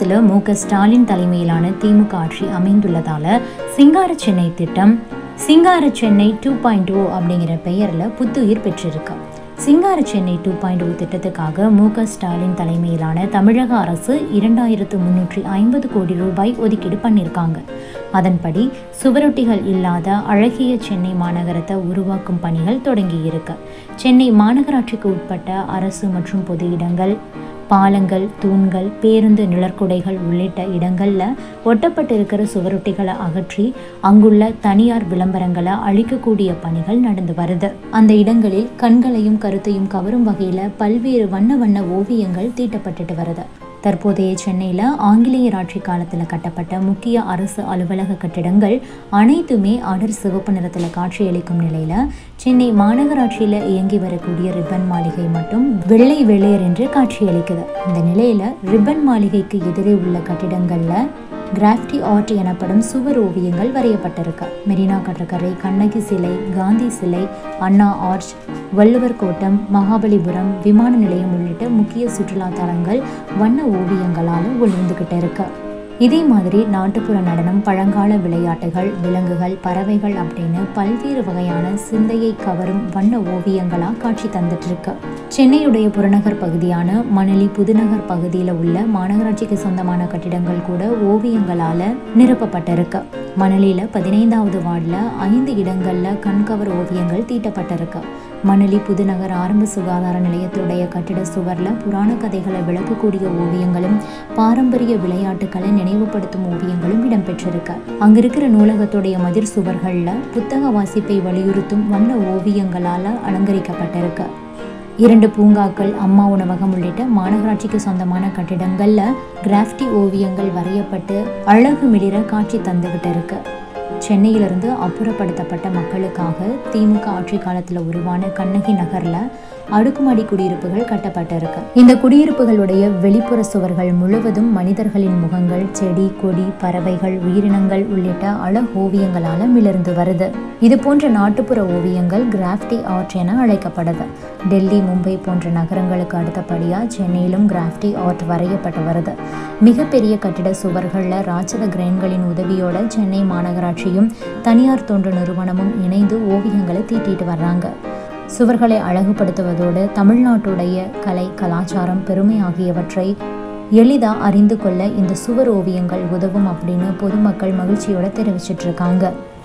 தமிழகத்தில் மு க ஸ்டாலின் தலைமையிலான திமுக ஆட்சி அமைந்துள்ளதால சிங்கார சென்னை திட்டம் சிங்கார சென்னை டூ பாயிண்ட் ஓ அப்படிங்கிற பெயரில் புத்துயிர் பெற்றிருக்கு Singara Chennai two point O திட்டத்துக்காக மு க ஸ்டாலின் தலைமையிலான தமிழக அரசு இரண்டாயிரத்து முன்னூற்றி ஐம்பது கோடி ரூபாய் ஒதுக்கீடு பண்ணியிருக்காங்க அதன்படி சுவரொட்டிகள் இல்லாத அழகிய சென்னை மாநகரத்தை உருவாக்கும் பணிகள் தொடங்கியிருக்கு சென்னை மாநகராட்சிக்கு உட்பட்ட அரசு மற்றும் பொது இடங்கள் பாலங்கள் தூண்கள் பேருந்து நிழற்குடைகள் உள்ளிட்ட இடங்கள்ல ஒட்டப்பட்டிருக்கிற சுவரொட்டிகளை அகற்றி அங்குள்ள தனியார் விளம்பரங்களை அழிக்கக்கூடிய பணிகள் நடந்து வருது அந்த இடங்களில் கண்களையும் கருத்தையும் கவரும் வகையில பல்வேறு வண்ண வண்ண ஓவியங்கள் தீட்டப்பட்டுட்டு வருது தற்போதைய சென்னையில் ஆங்கிலேயர் ஆட்சி காலத்தில் கட்டப்பட்ட முக்கிய அரசு அலுவலக கட்டிடங்கள் அனைத்துமே அடர் சிவப்பு நிறத்தில் காட்சியளிக்கும் நிலையில் சென்னை மாநகராட்சியில் இயங்கி வரக்கூடிய ரிப்பன் மாளிகை மட்டும் வெள்ளை வெள்ளையர் என்று காட்சியளிக்குது இந்த நிலையில் ரிப்பன் மாளிகைக்கு எதிரே உள்ள கட்டிடங்களில் கிராஃப்டி ஆர்ட் எனப்படும் சுவர் ஓவியங்கள் வரையப்பட்டிருக்கு மெரினா கடற்கரை கண்ணகி சிலை காந்தி சிலை அண்ணா ஆர்ச் வள்ளுவர் கோட்டம் மகாபலிபுரம் விமான நிலையம் உள்ளிட்ட முக்கிய சுற்றுலா தலங்கள் வண்ண ஓவியங்களால் ஒளிர்ந்துகிட்டு இருக்கு இதே மாதிரி நாட்டுப்புற நடனம் பழங்கால விளையாட்டுகள் விலங்குகள் பறவைகள் அப்படின்னு பல்வேறு வகையான சிந்தையை கவரும் வண்ண ஓவியங்களா காட்சி தந்துட்டு இருக்கு சென்னையுடைய புறநகர் பகுதியான மணலி புதுநகர் பகுதியில் உள்ள மாநகராட்சிக்கு சொந்தமான கட்டிடங்கள் கூட ஓவியங்களால நிரப்பப்பட்டிருக்கு மணலியில பதினைந்தாவது வார்டில் ஐந்து இடங்கள்ல கண்கவர் ஓவியங்கள் தீட்டப்பட்டிருக்கு மணலி புதுநகர் ஆரம்ப சுகாதார நிலையத்துடைய கட்டிட சுவர்ல புராண கதைகளை விளக்கக்கூடிய ஓவியங்களும் பாரம்பரிய விளையாட்டுகளை நினைவுபடுத்தும் ஓவியங்களும் இடம்பெற்றிருக்கு அங்க இருக்கிற நூலகத்துடைய மதிர் சுவர்கள்ல புத்தக வாசிப்பை வலியுறுத்தும் வண்ண ஓவியங்களால அலங்கரிக்கப்பட்டிருக்கு இரண்டு பூங்காக்கள் அம்மா உணவகம் உள்ளிட்ட மாநகராட்சிக்கு சொந்தமான கட்டிடங்கள்ல கிராஃப்டி ஓவியங்கள் வரையப்பட்டு அழகு மிளிர காட்சி தந்துகிட்டு இருக்கு சென்னையிலிருந்து அப்புறப்படுத்தப்பட்ட மக்களுக்காக திமுக ஆட்சி காலத்தில் உருவான கண்ணகி நகர்ல அடுக்குமாடி குடியிருப்புகள் கட்டப்பட்டிருக்கு இந்த குடியிருப்புகளுடைய வெளிப்புற சுவர்கள் முழுவதும் மனிதர்களின் முகங்கள் செடி கொடி பறவைகள் உயிரினங்கள் உள்ளிட்ட அழகோவியங்களால மிளர்ந்து வருது இது போன்ற நாட்டுப்புற ஓவியங்கள் கிராஃப்டி ஆர்ட் என அழைக்கப்படுது டெல்லி மும்பை போன்ற நகரங்களுக்கு அடுத்தபடியா சென்னையிலும் கிராஃப்டி ஆர்ட் வரையப்பட்டு வருது மிகப்பெரிய கட்டிட சுவர்களில் ராட்சத கிரைன்களின் உதவியோட சென்னை மாநகராட்சியும் தனியார் தொண்டு நிறுவனமும் இணைந்து ஓவியங்களை தீட்டிட்டு வர்றாங்க சுவர்களை அழகுபடுத்துவதோடு தமிழ்நாட்டுடைய கலை கலாச்சாரம் பெருமை ஆகியவற்றை எளிதாக அறிந்து கொள்ள இந்த சுவர் ஓவியங்கள் உதவும் அப்படின்னு பொதுமக்கள் மகிழ்ச்சியோட தெரிவிச்சிட்டு இருக்காங்க